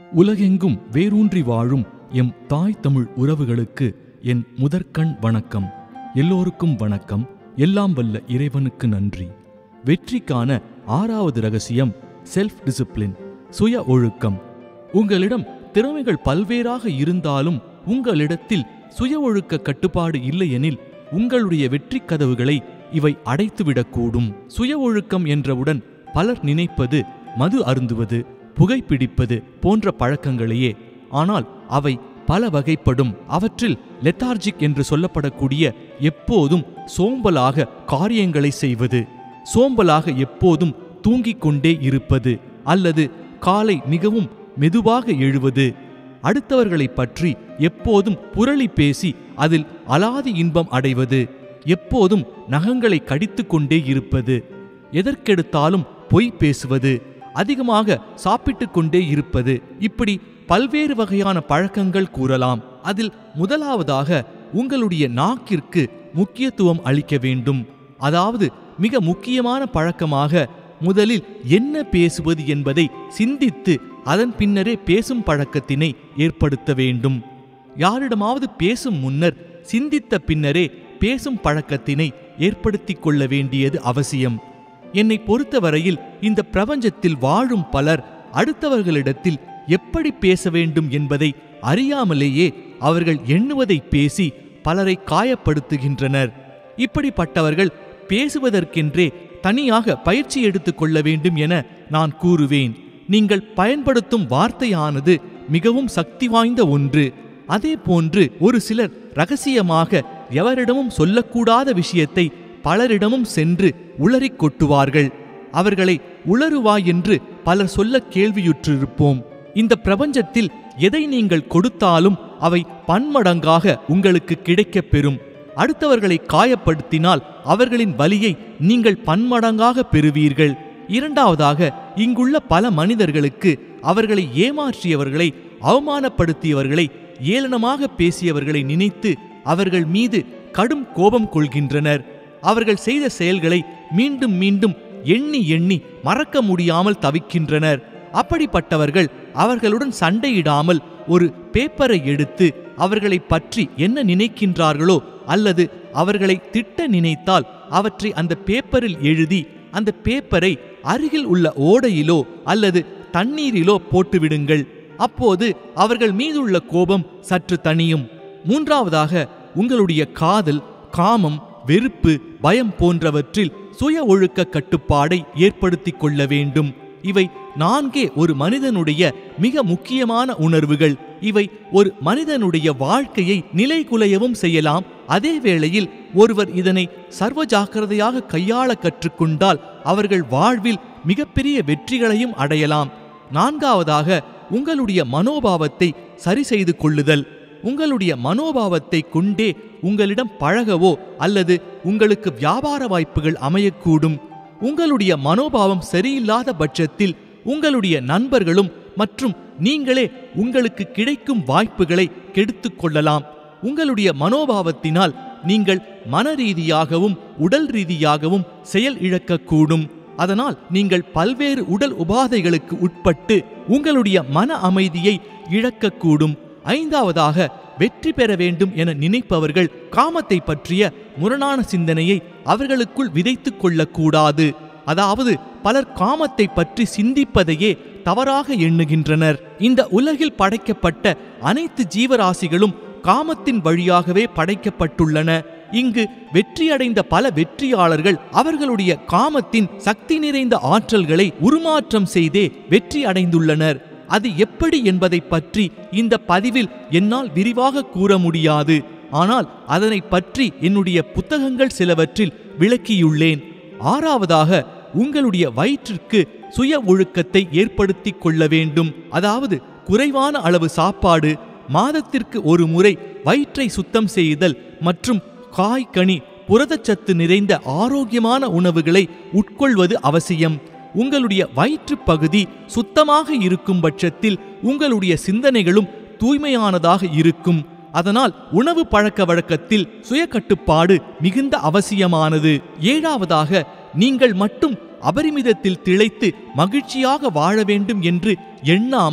உலகெங்கும் வேரூன்றி வாழும் எம் தாய் தமிழ் உறவுகளுக்கு என் முதற்கண் வணக்கம் எல்லோருக்கும் வணக்கம் எல்லாம் வல்ல இறைவனுக்கு நன்றி வெற்றிக்கான ஆறாவது ரகசியம் செல்ஃப் டிசிப்ளின் சுய ஒழுக்கம் உங்களிடம் திறமைகள் பல்வேறாக இருந்தாலும் உங்களிடத்தில் சுய ஒழுக்க கட்டுப்பாடு இல்லையெனில் உங்களுடைய வெற்றி கதவுகளை இவை அடைத்துவிடக்கூடும் சுய ஒழுக்கம் என்றவுடன் பலர் நினைப்பது மது அருந்துவது புகைப்பிடிப்பது போன்ற பழக்கங்களையே ஆனால் அவை பல வகைப்படும் அவற்றில் லெத்தார்ஜிக் என்று சொல்லப்படக்கூடிய எப்போதும் சோம்பலாக காரியங்களை செய்வது சோம்பலாக எப்போதும் தூங்கிக் கொண்டே இருப்பது அல்லது காலை மிகவும் மெதுவாக எழுவது அடுத்தவர்களைப் பற்றி எப்போதும் புரளி பேசி அதில் அலாதி இன்பம் அடைவது எப்போதும் நகங்களை கடித்துக் கொண்டே இருப்பது எதற்கெடுத்தாலும் பொய் பேசுவது அதிகமாக சாப்பிட்டுக் கொண்டே இருப்பது இப்படி பல்வேறு வகையான பழக்கங்கள் கூறலாம் அதில் முதலாவதாக உங்களுடைய நாக்கிற்கு முக்கியத்துவம் அளிக்க வேண்டும் அதாவது மிக முக்கியமான பழக்கமாக முதலில் என்ன பேசுவது என்பதை சிந்தித்து அதன் பின்னரே பேசும் பழக்கத்தினை ஏற்படுத்த வேண்டும் யாரிடமாவது பேசும் முன்னர் சிந்தித்த பின்னரே பேசும் பழக்கத்தினை ஏற்படுத்திக் கொள்ள வேண்டியது அவசியம் என்னை பொறுத்தவரையில் இந்த பிரபஞ்சத்தில் வாழும் பலர் அடுத்தவர்களிடத்தில் எப்படி பேச வேண்டும் என்பதை அறியாமலேயே அவர்கள் எண்ணுவதை பேசி பலரை காயப்படுத்துகின்றனர் இப்படிப்பட்டவர்கள் பேசுவதற்கென்றே தனியாக பயிற்சி எடுத்துக் கொள்ள வேண்டும் என நான் கூறுவேன் நீங்கள் பயன்படுத்தும் வார்த்தையானது மிகவும் சக்தி வாய்ந்த ஒன்று அதே போன்று ஒரு சிலர் ரகசியமாக எவரிடமும் சொல்லக்கூடாத விஷயத்தை பலரிடமும் சென்று உளறிக் கொட்டுவார்கள் அவர்களை உளறுவாய் என்று பலர் சொல்ல கேள்வியுற்றிருப்போம் இந்த பிரபஞ்சத்தில் எதை நீங்கள் கொடுத்தாலும் அவை பன்மடங்காக உங்களுக்கு கிடைக்கப் பெறும் அடுத்தவர்களை காயப்படுத்தினால் அவர்களின் வலியை நீங்கள் பன்மடங்காக பெறுவீர்கள் இரண்டாவதாக இங்குள்ள பல மனிதர்களுக்கு அவர்களை ஏமாற்றியவர்களை அவமானப்படுத்தியவர்களை ஏளனமாக பேசியவர்களை நினைத்து அவர்கள் மீது கடும் கோபம் கொள்கின்றனர் அவர்கள் செய்த செயல்களை மீண்டும் மீண்டும் எண்ணி எண்ணி மறக்க முடியாமல் தவிக்கின்றனர் அப்படிப்பட்டவர்கள் அவர்களுடன் சண்டையிடாமல் ஒரு பேப்பரை எடுத்து அவர்களை பற்றி என்ன நினைக்கின்றார்களோ அல்லது அவர்களை திட்ட நினைத்தால் அவற்றை அந்த பேப்பரில் எழுதி அந்த பேப்பரை அருகில் உள்ள ஓடையிலோ அல்லது தண்ணீரிலோ போட்டுவிடுங்கள் அப்போது அவர்கள் மீதுள்ள கோபம் சற்று தணியும் மூன்றாவதாக உங்களுடைய காதல் காமம் வெறுப்பு பயம் போன்றவற்றில் சுய ஒழுக்க கட்டுப்பாடை ஏற்படுத்திக் கொள்ள வேண்டும் இவை நான்கே ஒரு மனிதனுடைய மிக முக்கியமான உணர்வுகள் இவை ஒரு மனிதனுடைய வாழ்க்கையை நிலைகுலையவும் செய்யலாம் அதே வேளையில் ஒருவர் இதனை சர்வ ஜாக்கிரதையாக கையாள கற்றுக்கொண்டால் அவர்கள் வாழ்வில் மிகப்பெரிய வெற்றிகளையும் அடையலாம் நான்காவதாக உங்களுடைய மனோபாவத்தை சரி செய்து கொள்ளுதல் உங்களுடைய மனோபாவத்தை கொண்டே உங்களிடம் பழகவோ அல்லது உங்களுக்கு வியாபார வாய்ப்புகள் அமையக்கூடும் உங்களுடைய மனோபாவம் சரியில்லாத பட்சத்தில் உங்களுடைய நண்பர்களும் மற்றும் நீங்களே உங்களுக்கு கிடைக்கும் வாய்ப்புகளை கெடுத்துக் கொள்ளலாம் உங்களுடைய மனோபாவத்தினால் நீங்கள் மன ரீதியாகவும் உடல் ரீதியாகவும் செயல் இழக்கக்கூடும் அதனால் நீங்கள் பல்வேறு உடல் உபாதைகளுக்கு உட்பட்டு உங்களுடைய மன அமைதியை இழக்கக்கூடும் ஐந்தாவதாக வெற்றி பெற வேண்டும் என நினைப்பவர்கள் காமத்தை பற்றிய முரணான சிந்தனையை அவர்களுக்குள் விதைத்துக் கொள்ளக்கூடாது அதாவது பலர் காமத்தை பற்றி சிந்திப்பதையே தவறாக எண்ணுகின்றனர் இந்த உலகில் படைக்கப்பட்ட அனைத்து ஜீவராசிகளும் காமத்தின் வழியாகவே படைக்கப்பட்டுள்ளன இங்கு வெற்றியடைந்த பல வெற்றியாளர்கள் அவர்களுடைய காமத்தின் சக்தி நிறைந்த ஆற்றல்களை உருமாற்றம் செய்தே வெற்றி அடைந்துள்ளனர் அது எப்படி என்பதை பற்றி இந்த பதிவில் என்னால் விரிவாக கூற முடியாது ஆனால் அதனை பற்றி என்னுடைய புத்தகங்கள் சிலவற்றில் விளக்கியுள்ளேன் ஆறாவதாக உங்களுடைய வயிற்றிற்கு சுய ஒழுக்கத்தை ஏற்படுத்திக் கொள்ள வேண்டும் அதாவது குறைவான அளவு சாப்பாடு மாதத்திற்கு ஒரு முறை வயிற்றை சுத்தம் செய்தல் மற்றும் காய் கனி புரதச்சத்து நிறைந்த ஆரோக்கியமான உணவுகளை உட்கொள்வது அவசியம் உங்களுடைய வயிற்று பகுதி சுத்தமாக இருக்கும் பட்சத்தில் உங்களுடைய சிந்தனைகளும் தூய்மையானதாக இருக்கும் அதனால் உணவு பழக்க வழக்கத்தில் சுய கட்டுப்பாடு மிகுந்த அவசியமானது ஏழாவதாக நீங்கள் மட்டும் அபரிமிதத்தில் திளைத்து மகிழ்ச்சியாக வாழ வேண்டும் என்று எண்ணாமல்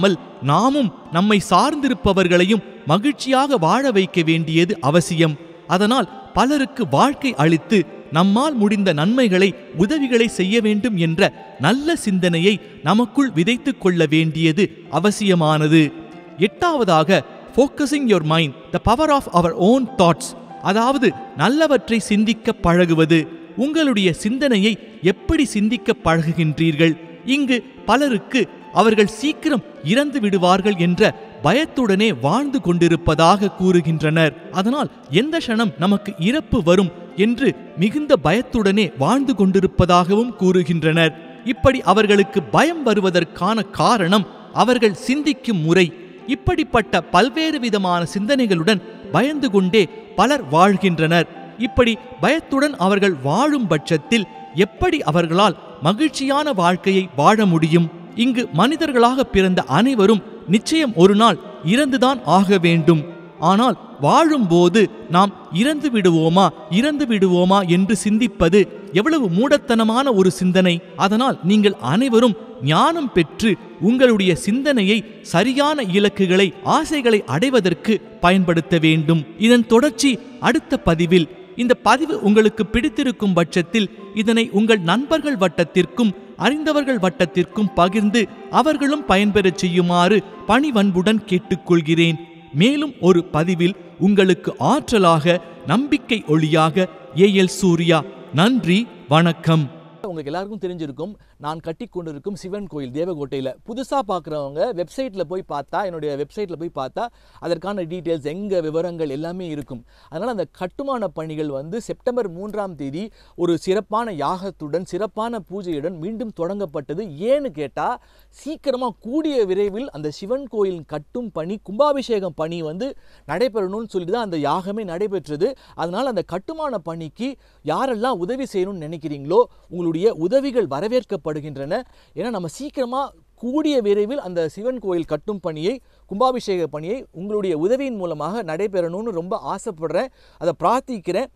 நாமும் நம்மை சார்ந்திருப்பவர்களையும் மகிழ்ச்சியாக வாழ வைக்க வேண்டியது அவசியம் அதனால் பலருக்கு வாழ்க்கை அளித்து நம்மால் முடிந்த நன்மைகளை உதவிகளை செய்ய வேண்டும் என்ற நல்ல சிந்தனையை நமக்குள் விதைத்துக் கொள்ள வேண்டியது அவசியமானது எட்டாவதாக focusing your mind the power of our own thoughts அதாவது நல்லவற்றை சிந்திக்க பழகுவது உங்களுடைய சிந்தனையை எப்படி சிந்திக்க பழகுகின்றீர்கள் இங்கு பலருக்கு அவர்கள் சீக்கிரம் இறந்து விடுவார்கள் என்ற பயத்துடனே வாழ்ந்து கொண்டிருப்பதாக கூறுகின்றனர் அதனால் எந்த க்ஷணம் நமக்கு இறப்பு வரும் என்று மிகுந்த பயத்துடனே வாழ்ந்து கொண்டிருப்பதாகவும் கூறுகின்றனர் இப்படி அவர்களுக்கு பயம் வருவதற்கான காரணம் அவர்கள் சிந்திக்கும் முறை இப்படிப்பட்ட பல்வேறு விதமான சிந்தனைகளுடன் பயந்து கொண்டே பலர் வாழ்கின்றனர் இப்படி பயத்துடன் அவர்கள் வாழும் பட்சத்தில் எப்படி அவர்களால் மகிழ்ச்சியான வாழ்க்கையை வாழ முடியும் இங்கு மனிதர்களாக பிறந்த அனைவரும் நிச்சயம் ஒரு நாள் இறந்துதான் ஆக வேண்டும் ஆனால் வாழும்போது நாம் இறந்து விடுவோமா இறந்து விடுவோமா என்று சிந்திப்பது எவ்வளவு மூடத்தனமான ஒரு சிந்தனை அதனால் நீங்கள் அனைவரும் ஞானம் பெற்று உங்களுடைய சிந்தனையை சரியான இலக்குகளை ஆசைகளை அடைவதற்கு பயன்படுத்த வேண்டும் இதன் தொடர்ச்சி அடுத்த பதிவில் இந்த பதிவு உங்களுக்கு பிடித்திருக்கும் பட்சத்தில் இதனை உங்கள் நண்பர்கள் வட்டத்திற்கும் அறிந்தவர்கள் வட்டத்திற்கும் பகிர்ந்து அவர்களும் பயன்பெறச் செய்யுமாறு பணிவன்புடன் கேட்டுக்கொள்கிறேன் மேலும் ஒரு பதிவில் உங்களுக்கு ஆற்றலாக நம்பிக்கை ஒளியாக ஏஎல் சூர்யா நன்றி வணக்கம் உங்களுக்கு எல்லாருக்கும் தெரிஞ்சிருக்கும் நான் கட்டி கொண்டிருக்கும் சிவன் கோயில் தேவகோட்டையில் புதுசாக பார்க்குறவங்க வெப்சைட்டில் போய் பார்த்தா என்னுடைய வெப்சைட்டில் போய் பார்த்தா அதற்கான டீட்டெயில்ஸ் எங்கே விவரங்கள் எல்லாமே இருக்கும் அதனால் அந்த கட்டுமான பணிகள் வந்து செப்டம்பர் மூன்றாம் தேதி ஒரு சிறப்பான யாகத்துடன் சிறப்பான பூஜையுடன் மீண்டும் தொடங்கப்பட்டது ஏன்னு கேட்டால் சீக்கிரமாக கூடிய விரைவில் அந்த சிவன் கோயில் கட்டும் பணி கும்பாபிஷேகம் பணி வந்து நடைபெறணும்னு சொல்லி தான் அந்த யாகமே நடைபெற்றது அதனால் அந்த கட்டுமான பணிக்கு யாரெல்லாம் உதவி செய்யணும்னு நினைக்கிறீங்களோ உங்களுடைய உதவிகள் வரவேற்கப்படுகின்றன ஏன்னா நம்ம சீக்கிரமாக கூடிய விரைவில் அந்த சிவன் கோயில் கட்டும் பணியை கும்பாபிஷேக பணியை உங்களுடைய உதவியின் மூலமாக நடைபெறணும்னு ரொம்ப ஆசைப்படுறேன் அதை பிரார்த்திக்கிறேன்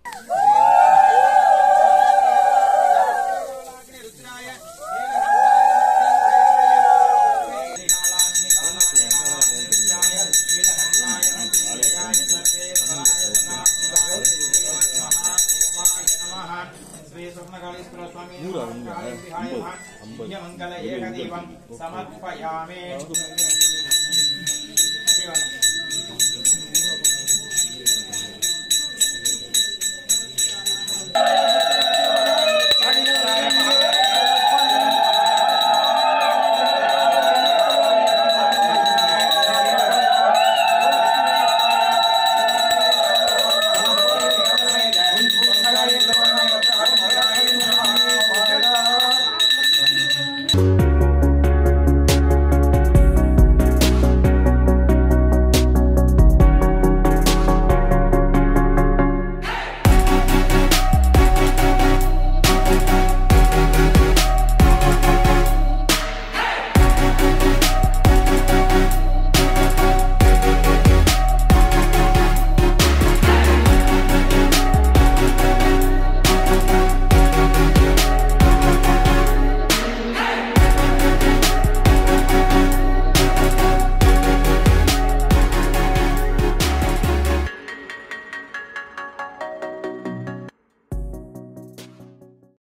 मंगल एक दीपम समर्पयामे